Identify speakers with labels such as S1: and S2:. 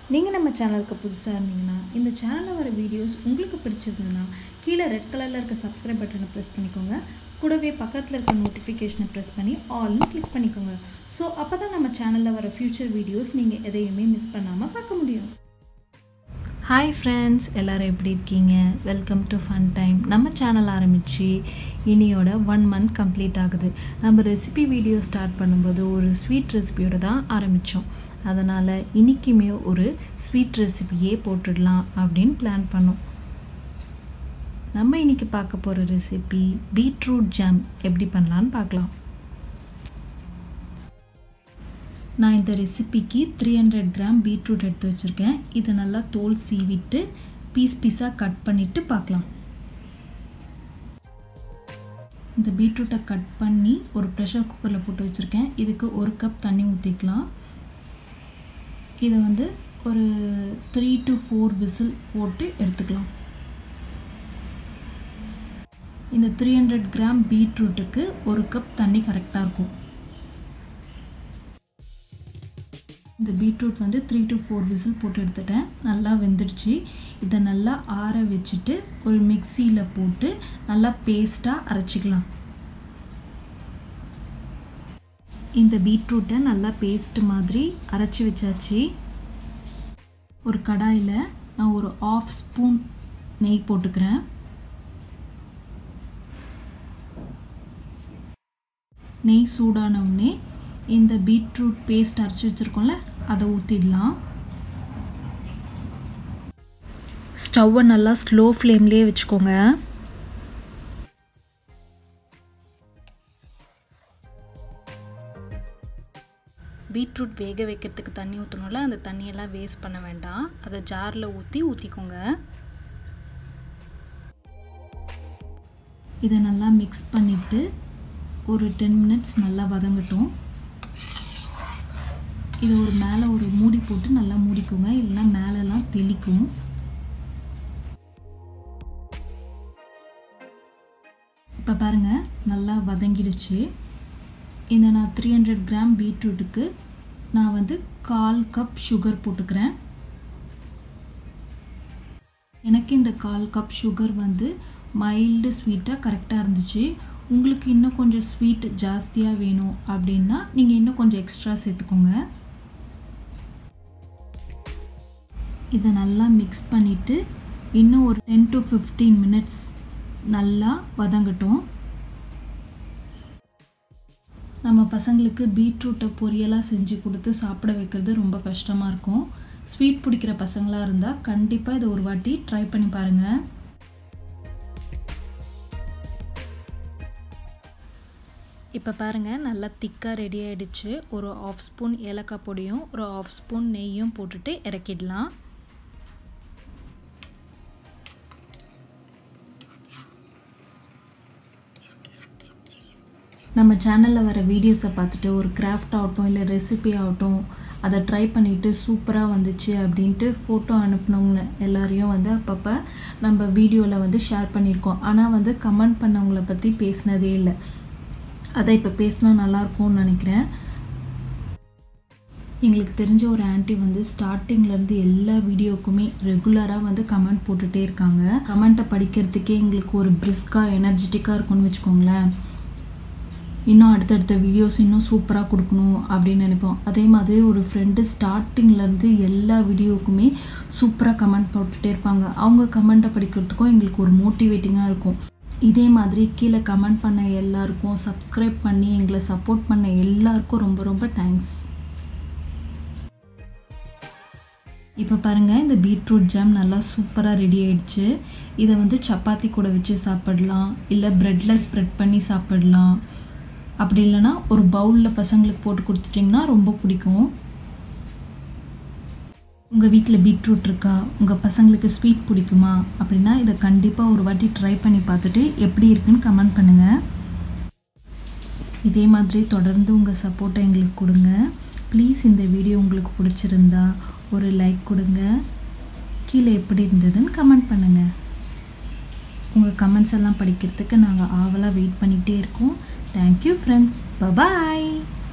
S1: நீங்கள் நம்ம சேனலுக்கு புதுசாக இருந்தீங்கன்னா இந்த சேனலில் வர வீடியோஸ் உங்களுக்கு பிடிச்சிருந்ததுன்னா கீழே ரெட் கலரில் இருக்க சப்ஸ்கிரைப் பட்டனை ப்ரெஸ் பண்ணிக்கோங்க கூடவே பக்கத்தில் இருக்க நோட்டிஃபிகேஷனை ப்ரெஸ் பண்ணி ஆல்னு கிளிக் பண்ணிக்கோங்க ஸோ அப்போ தான் நம்ம சேனலில் வர ஃப்யூச்சர் வீடியோஸ் நீங்கள் எதையுமே மிஸ் பண்ணாமல் பார்க்க முடியும் ஹாய் ஃப்ரெண்ட்ஸ் எல்லோரும் எப்படி இருக்கீங்க வெல்கம் டு ஃபன் டைம் நம்ம சேனல் ஆரம்பித்து இனியோட ஒன் மந்த் கம்ப்ளீட் ஆகுது நம்ம ரெசிபி வீடியோ ஸ்டார்ட் பண்ணும்போது ஒரு ஸ்வீட் ரெசிபியோட தான் ஆரம்பித்தோம் அதனால் இன்றைக்குமே ஒரு ஸ்வீட் ரெசிபியே போட்டுடலாம் அப்படின்னு பிளான் பண்ணோம் நம்ம இன்றைக்கி பார்க்க போகிற ரெசிபி பீட்ரூட் ஜாம் எப்படி பண்ணலான்னு பார்க்கலாம் நான் இந்த ரெசிபிக்கு த்ரீ ஹண்ட்ரட் கிராம் பீட்ரூட் எடுத்து வச்சுருக்கேன் இதை நல்லா தோல் சீவிட்டு பீஸ் பீஸாக கட் பண்ணிவிட்டு பார்க்கலாம் இந்த பீட்ரூட்டை கட் பண்ணி ஒரு ப்ரெஷர் குக்கரில் போட்டு வச்சுருக்கேன் இதுக்கு ஒரு கப் தண்ணி ஊற்றிக்கலாம் இதை வந்து ஒரு த்ரீ டு ஃபோர் விசில் போட்டு எடுத்துக்கலாம் இந்த த்ரீ ஹண்ட்ரட் கிராம் பீட்ரூட்டுக்கு ஒரு கப் தண்ணி கரெக்டாக இருக்கும் இந்த பீட்ரூட் வந்து த்ரீ டு ஃபோர் விசில் போட்டு எடுத்துட்டேன் நல்லா வெந்துடுச்சு இதை நல்லா ஆற வச்சுட்டு ஒரு மிக்சியில் போட்டு நல்லா பேஸ்ட்டாக அரைச்சிக்கலாம் இந்த பீட்ரூட்டை நல்லா பேஸ்ட் மாதிரி அரைச்சி வச்சாச்சு ஒரு கடாயில் நான் ஒரு ஆஃப் ஸ்பூன் நெய் போட்டுக்கிறேன் நெய் சூடானவுடனே இந்த பீட்ரூட் பேஸ்ட் அரைச்சி வச்சுருக்கோம்ல அதை ஊற்றிடலாம் ஸ்டவ்வை நல்லா ஸ்லோ ஃப்ளேம்லேயே வச்சுக்கோங்க பீட்ரூட் வேக வைக்கிறதுக்கு தண்ணி ஊற்றணும்ல அந்த தண்ணியெல்லாம் வேஸ்ட் பண்ண வேண்டாம் அதை ஜாரில் ஊற்றி ஊற்றிக்கோங்க இதை நல்லா மிக்ஸ் பண்ணிவிட்டு ஒரு டென் மினிட்ஸ் நல்லா வதங்கட்டும் இது ஒரு மேலே ஒரு மூடி போட்டு நல்லா மூடிக்கோங்க இல்லைன்னா மேலெலாம் தெளிக்கும் இப்போ பாருங்கள் நல்லா வதங்கிடுச்சு இந்த நான் த்ரீ ஹண்ட்ரட் கிராம் பீட்ரூட்டுக்கு நான் வந்து கால் கப் சுகர் போட்டுக்கிறேன் எனக்கு இந்த கால் கப் சுகர் வந்து மைல்டு ஸ்வீட்டாக கரெக்டாக இருந்துச்சு உங்களுக்கு இன்னும் கொஞ்சம் ஸ்வீட் ஜாஸ்தியாக வேணும் அப்படின்னா நீங்கள் இன்னும் கொஞ்சம் எக்ஸ்ட்ரா சேர்த்துக்கோங்க இதை நல்லா மிக்ஸ் பண்ணிவிட்டு இன்னும் ஒரு டென் டு ஃபிஃப்டீன் மினிட்ஸ் நல்லா வதங்கட்டும் நம்ம பசங்களுக்கு பீட்ரூட்டை பொரியலாக செஞ்சு கொடுத்து சாப்பிட வைக்கிறது ரொம்ப கஷ்டமாக இருக்கும் ஸ்வீட் பிடிக்கிற பசங்களாக இருந்தால் கண்டிப்பாக இதை ஒரு வாட்டி ட்ரை பண்ணி பாருங்கள் இப்போ பாருங்கள் நல்லா திக்காக ரெடி ஆகிடுச்சு ஒரு ஆஃப் ஸ்பூன் ஏலக்காய் பொடியும் ஒரு ஆஃப் ஸ்பூன் நெய்யும் போட்டுட்டு இறக்கிடலாம் நம்ம சேனலில் வர வீடியோஸை பார்த்துட்டு ஒரு கிராஃப்ட் ஆகட்டும் இல்லை ரெசிபி ஆகட்டும் அதை ட்ரை பண்ணிவிட்டு சூப்பராக வந்துச்சு அப்படின்ட்டு ஃபோட்டோ அனுப்பினவங்க எல்லாரையும் வந்து அப்பப்போ நம்ம வீடியோவில் வந்து ஷேர் பண்ணியிருக்கோம் ஆனால் வந்து கமெண்ட் பண்ணவங்கள பற்றி பேசினதே இல்லை அதை இப்போ பேசினா நல்லாயிருக்கும்னு நினைக்கிறேன் எங்களுக்கு தெரிஞ்ச ஒரு ஆன்ட்டி வந்து ஸ்டார்டிங்லேருந்து எல்லா வீடியோக்குமே ரெகுலராக வந்து கமெண்ட் போட்டுகிட்டே இருக்காங்க கமெண்ட்டை படிக்கிறதுக்கே எங்களுக்கு ஒரு பிரிஸ்காக எனர்ஜெட்டிக்காக இருக்கும்னு வச்சுக்கோங்களேன் இன்னும் அடுத்தடுத்த வீடியோஸ் இன்னும் சூப்பராக கொடுக்கணும் அப்படின்னு நினைப்போம் அதே மாதிரி ஒரு ஃப்ரெண்டு ஸ்டார்டிங்லேருந்து எல்லா வீடியோவுக்குமே சூப்பராக கமெண்ட் போட்டுகிட்டே இருப்பாங்க அவங்க கமெண்ட்டை படிக்கிறதுக்கும் எங்களுக்கு ஒரு மோட்டிவேட்டிங்காக இருக்கும் இதே மாதிரி கீழே கமெண்ட் பண்ண எல்லாருக்கும் சப்ஸ்கிரைப் பண்ணி எங்களை சப்போர்ட் பண்ண எல்லாருக்கும் ரொம்ப ரொம்ப தேங்க்ஸ் இப்போ பாருங்கள் இந்த பீட்ரூட் ஜாம் நல்லா சூப்பராக ரெடி ஆயிடுச்சு இதை வந்து சப்பாத்தி கூட வச்சு சாப்பிடலாம் இல்லை ப்ரெட்டில் ஸ்ப்ரெட் பண்ணி சாப்பிடலாம் அப்படி இல்லைன்னா ஒரு பவுலில் பசங்களுக்கு போட்டு கொடுத்துட்டிங்கன்னா ரொம்ப பிடிக்கும் உங்கள் வீட்டில் பீட்ரூட் இருக்கா உங்கள் பசங்களுக்கு ஸ்வீட் பிடிக்குமா அப்படின்னா இதை கண்டிப்பாக ஒரு வாட்டி ட்ரை பண்ணி பார்த்துட்டு எப்படி இருக்குன்னு கமெண்ட் பண்ணுங்கள் இதே மாதிரி தொடர்ந்து உங்கள் சப்போர்ட்டை எங்களுக்கு கொடுங்க ப்ளீஸ் இந்த வீடியோ உங்களுக்கு பிடிச்சிருந்தா ஒரு லைக் கொடுங்க கீழே எப்படி இருந்ததுன்னு கமெண்ட் பண்ணுங்கள் உங்கள் கமெண்ட்ஸ் எல்லாம் படிக்கிறதுக்கு நாங்கள் ஆவலாக வெயிட் பண்ணிகிட்டே இருக்கோம் தேங்க்யூ ஃப்ரெண்ட்ஸ் பபாய்